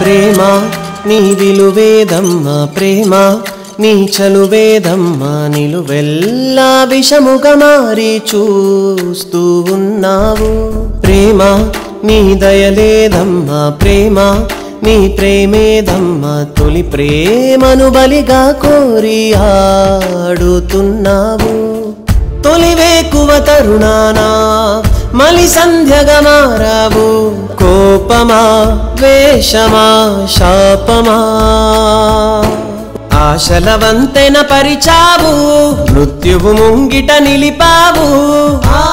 ప్రేమ నీ విలువేదమ్మా ప్రేమ నీ చలువేదమ్మా నిలువెల్లా విషముగా మారి చూస్తూ ఉన్నావు ప్రేమ నీ దయలేదమ్మా ప్రేమ నీ ప్రేమేదమ్మా తొలి ప్రేమను బలిగా కోరి ఆడుతున్నావు తొలివేకువ తరుణానా మలి సంధ్యగా మారావు కోపమా వేషమా శాపమా ఆశల వంతెన పరిచావు మృత్యువు ముంగిట నిలిపావు ఆ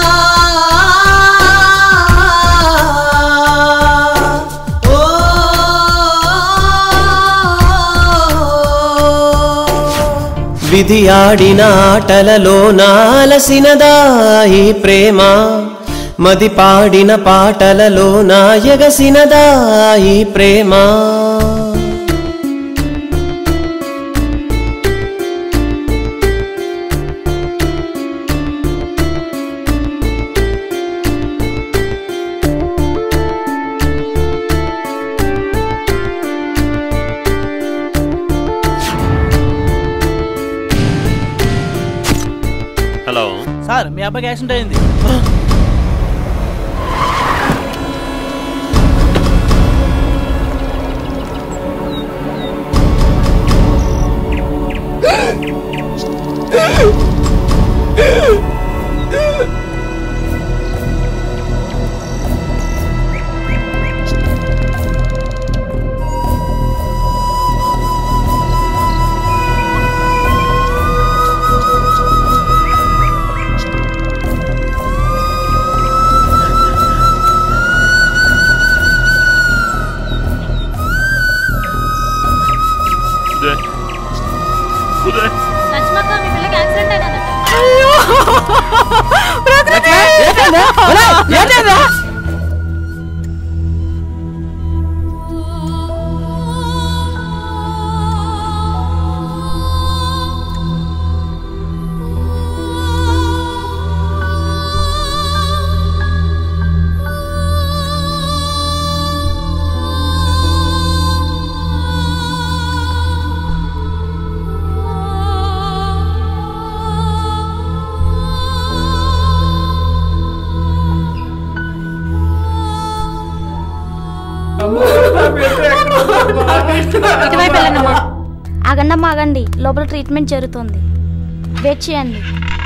విధి ఆడిన ఆటలలో నాలసినదా ఈ ప్రేమ మది పాడిన పాటలలో నా ఎగసినదా ఈ ప్రేమ హలో సార్ మీ అబ్బాయికి యాక్సిడెంట్ అయింది ఉదయ్ ఉదయ్ లక్ష్మక్క మీ పిల్లకి యాక్సిడెంట్ అయినదట ఇటువైపు వెళ్ళండమ్మా ఆగండమ్మా ఆగండి లోపల ట్రీట్మెంట్ జరుగుతుంది వెయిట్ చేయండి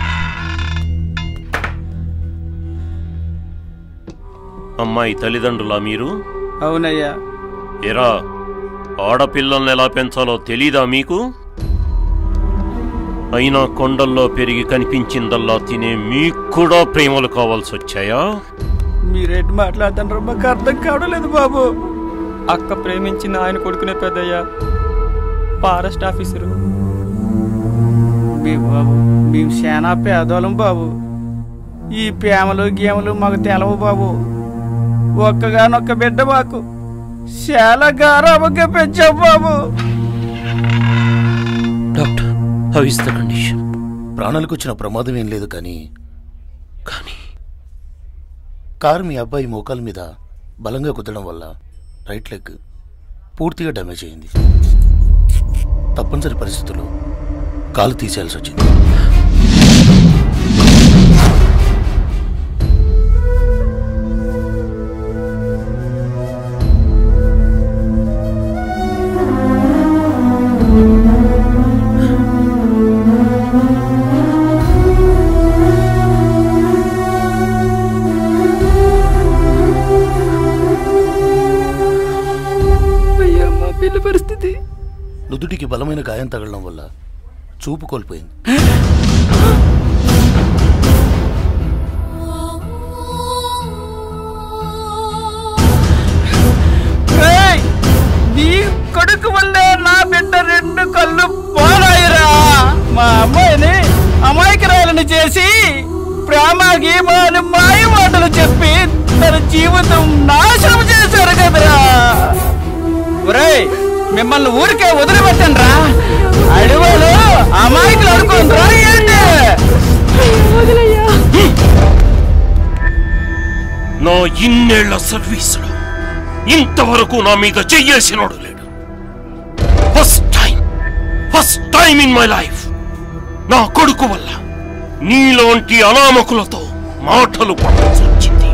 అమ్మాయి తల్లిదండ్రులా మీరు అవునయ్యా ఎరా ఆడపిల్లల్ని ఎలా పెంచాలో తెలీదా మీకు అయినా కొండల్లో పెరిగి కనిపించిందల్లా తినే మీకు కూడా ప్రేమలు కావాల్సి వచ్చాయా మీరేంటి మాట్లాడుతున్నారు మాకు అర్థం కావడం లేదు బాబు అక్క ప్రేమించిన ఆయన కొడుకునే పెద్దయ్య ఫారెస్ట్ ఆఫీసరు మీ బాబు మేము చాలా పేదోళం బాబు ఈ ప్రేమలు గేమలు మాకు తెలవు బాబు ఒక్కగానొక్క బిడ్డ మాకు చాలా గారాబంగా పెంచావు బాబు doctor how is the condition ప్రాణాలకు వచ్చిన ప్రమాదం ఏం లేదు కానీ కానీ కారు మీ అబ్బాయి మోకాల మీద బలంగా కుదడం వల్ల రైట్ లెగ్ పూర్తిగా డ్యామేజ్ అయింది తప్పనిసరి పరిస్థితుల్లో కాలు తీసేయాల్సి వచ్చింది అయ్యా మా పిల్ల పరిస్థితి నుదుటికి బలమైన గాయం తగలడం వల్ల చూపు కోల్పోయింది ఏయ్! నీ కొడుకు వల్లే నా బిడ్డ రెండు కళ్ళు పోలాయిరా మా అమ్మాయిని అమాయకురాలని చేసి ప్రేమ గీమాలు మాయ మాటలు చెప్పి తన జీవితం నాశనం చేశారు కదరా ఒరేయ్ మిమ్మల్ని ఊరికే వదిలిపెట్టండి రా అడవులు అమాయకులు అనుకోండిరా ఏంటి నా ఇన్నేళ్ల సర్వీసులో ఇంతవరకు నా మీద చెయ్యేసినోడు లేడు first time first time in my life నా కొడుకు వల్ల నీలోంటి అనామకులతో మాటలు పడాల్సి వచ్చింది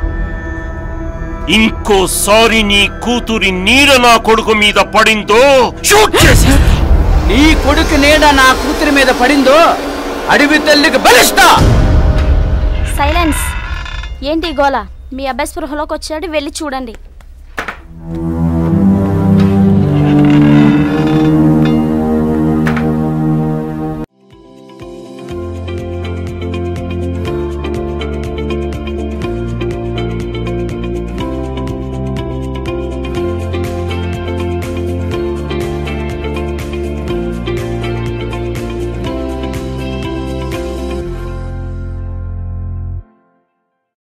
ఇంకోసారి నీ కూతురి నీడ నా కొడుకు మీద పడిందో షూట్ చేసేస్తా నీ కొడుకు నీడ నా కూతురి మీద పడిందో అడవి తల్లికి బలిస్తా సైలెన్స్ ఏంటి ఈ గోల మీ అబ్బాయి స్పృహలోకి వచ్చాడు వెళ్ళి చూడండి